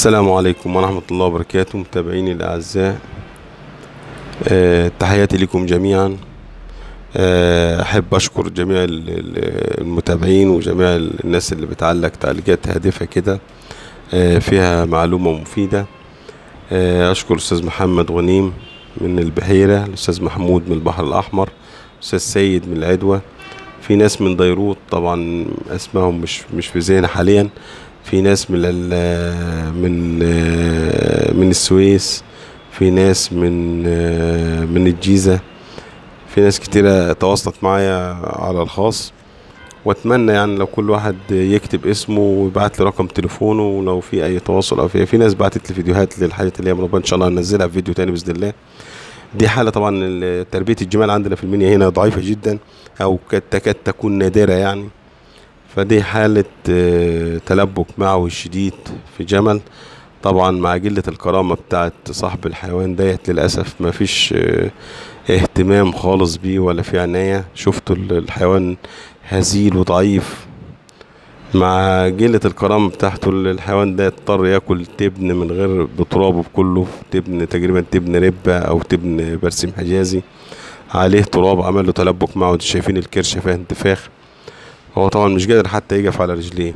السلام عليكم ورحمة الله وبركاته متابعيني الأعزاء آه، تحياتي لكم جميعا آه، أحب أشكر جميع ال- ال- المتابعين وجميع الناس اللي بتعلق تعليقات هادفة كده آه، فيها معلومة مفيدة آه، أشكر الأستاذ محمد غنيم من البحيرة الأستاذ محمود من البحر الأحمر الأستاذ سيد من العدوى في ناس من ديروت طبعا اسمائهم مش مش في ذهني حاليا في ناس من ال- من من السويس في ناس من من الجيزة في ناس كتيرة تواصلت معايا على الخاص واتمنى يعني لو كل واحد يكتب اسمه ويبعت لي رقم تليفونه ولو في اي تواصل او في في ناس بعتت لي فيديوهات للحاجات اللي هي مربى ان شاء الله هنزلها في فيديو تاني باذن الله دي حالة طبعا ال- تربية الجمال عندنا في المنيا هنا ضعيفة جدا او كاد تكاد تكون نادرة يعني فدي حالة آه، تلبك معوي شديد في جمل طبعا مع قلة الكرامة بتاعت صاحب الحيوان ديت للأسف مفيش آه، اهتمام خالص بيه ولا في عناية شفتوا ال- الحيوان هزيل وضعيف مع قلة الكرامة بتاعته ال- الحيوان ده اضطر ياكل تبن من غير بترابه كله تبن تقريبا تبن ربة أو تبن برسيم حجازي عليه تراب عمل له تلبك معه شايفين الكرش فيها انتفاخ هو طبعا مش قادر حتى يقف على رجليه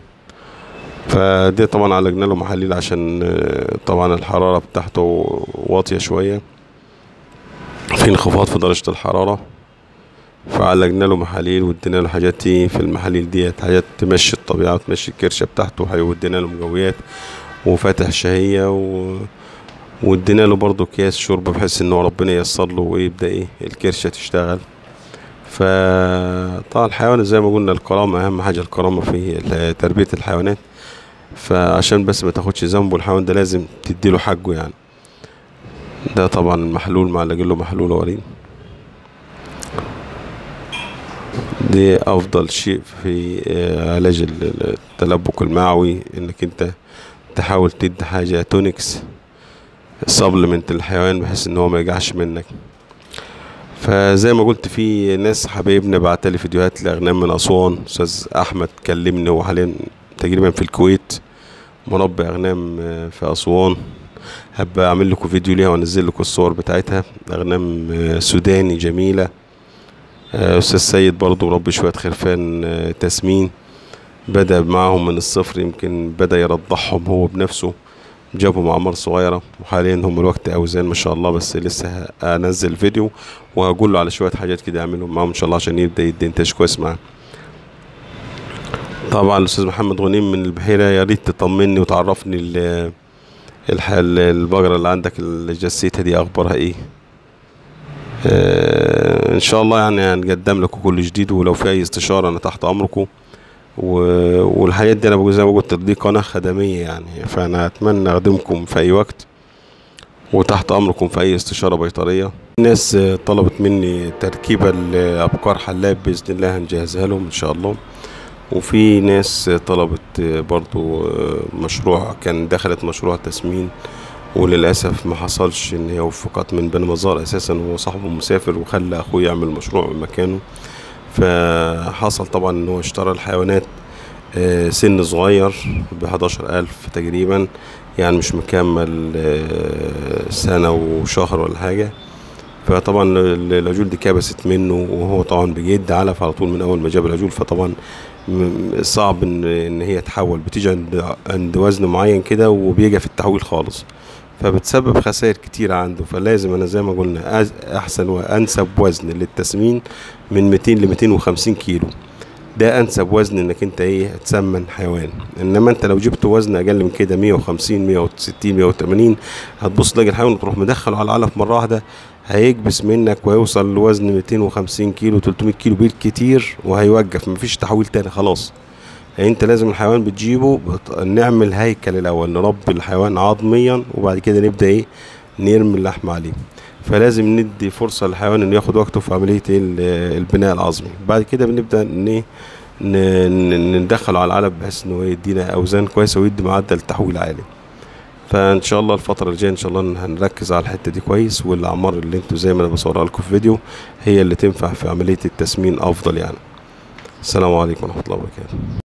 فدي طبعا عالجنا له محاليل عشان آه، طبعا الحرارة بتاعته واطية شوية في انخفاض في درجة الحرارة فعالجنا له محاليل وادينا له حاجات ايه في المحاليل ديت حاجات تمشي الطبيعة وتمشي الكرشة بتاعته وادينا له مجويات وفاتح شهية و... وادينا له برضه اكياس شرب بحيث ان هو ربنا ييسر له ويبدا ايه الكرشه تشتغل فطبعا الحيوان زي ما قلنا الكرامه اهم حاجه الكرامه في ال- تربيه الحيوانات فعشان بس ما تاخدش ذنبه الحيوان ده لازم تديله حقه يعني ده طبعا المحلول معلق له محلول ورين دي افضل شيء في آه، علاج ال- ال- التلبك المعوي انك انت تحاول تدي حاجه تونكس سبلمنت للحيوان بحيث ان هو ما يجعش منك فزي ما قلت في ناس حبايبنا بعتلي فيديوهات لاغنام من اسوان استاذ احمد كلمني هو حاليا تقريبا في الكويت مربي اغنام آه، في اسوان هبقى اعمل لكم فيديو ليها وانزل لكم الصور بتاعتها اغنام آه، سوداني جميله آه، استاذ سيد برضو مربي شويه خرفان آه، تسمين بدأ معاهم من الصفر يمكن بدأ يرضعهم هو بنفسه جابوا أعمار صغيرة وحاليا هم الوقت أوزان ما شاء الله بس لسه هنزل فيديو وهقول له على شوية حاجات كده يعملهم معاهم إن شاء الله عشان يبدأ يدي إنتاج كويس معاه طبعا الأستاذ محمد غنيم من البحيرة يا ريت تطمني وتعرفني ال- الح- ال- البقرة اللي عندك اللي جسيتها دي أخبارها إيه آه إن شاء الله يعني هنقدم لكم كل جديد ولو في أي استشارة أنا تحت أمركم و- والحاجات دي انا بقول زي ما قلت دي قناه خدميه يعني فانا اتمنى اخدمكم في اي وقت وتحت امركم في اي استشاره بيطريه الناس آه، طلبت مني تركيبه لابقار حلاب باذن الله هنجهزها لهم ان شاء الله وفي ناس آه، طلبت آه، برضو آه، مشروع كان دخلت مشروع تسمين وللاسف ما حصلش ان هي وفقت من بني مزار اساسا هو صاحبه مسافر وخلى اخوه يعمل مشروع مكانه فحصل طبعا ان هو اشترى الحيوانات آه، سن صغير ب ألف تقريبا يعني مش مكمل آه، سنة وشهر ولا حاجة فطبعا ال- العجول دي كبست منه وهو طبعا بيجد علف على طول من اول ما جاب العجول فطبعا م- صعب ان ان هي تحول بتيجي عند عند وزن معين كده وبيجي في التحويل خالص فبتسبب خسائر كتير عنده فلازم انا زي ما قلنا أز- احسن وانسب وزن للتسمين من 200 ل 250 كيلو ده انسب وزن انك انت ايه تسمن حيوان انما انت لو جبت وزن اقل من كده 150 160 180 هتبص تلاقي الحيوان وتروح مدخله على العلف مره واحده هيكبس منك ويوصل لوزن 250 كيلو 300 كيلو بالكتير وهيوقف مفيش تحويل تاني خلاص يعني انت لازم الحيوان بتجيبه بت... نعمل هيكل الاول نربي الحيوان عظميا وبعد كده نبدا ايه نرمي اللحم عليه فلازم ندي فرصة للحيوان انه ياخد وقته في عملية ايه ال- البناء العظمي بعد كده بنبدأ ان ايه ن- ن- ندخله على العلب بحيث انه يدينا اوزان كويسة ويدي معدل تحويل عالي فان شاء الله الفترة الجاية ان شاء الله هنركز على الحتة دي كويس والاعمار اللي انتوا زي ما انا بصورها لكم في فيديو هي اللي تنفع في عملية التسمين افضل يعني السلام عليكم ورحمة الله وبركاته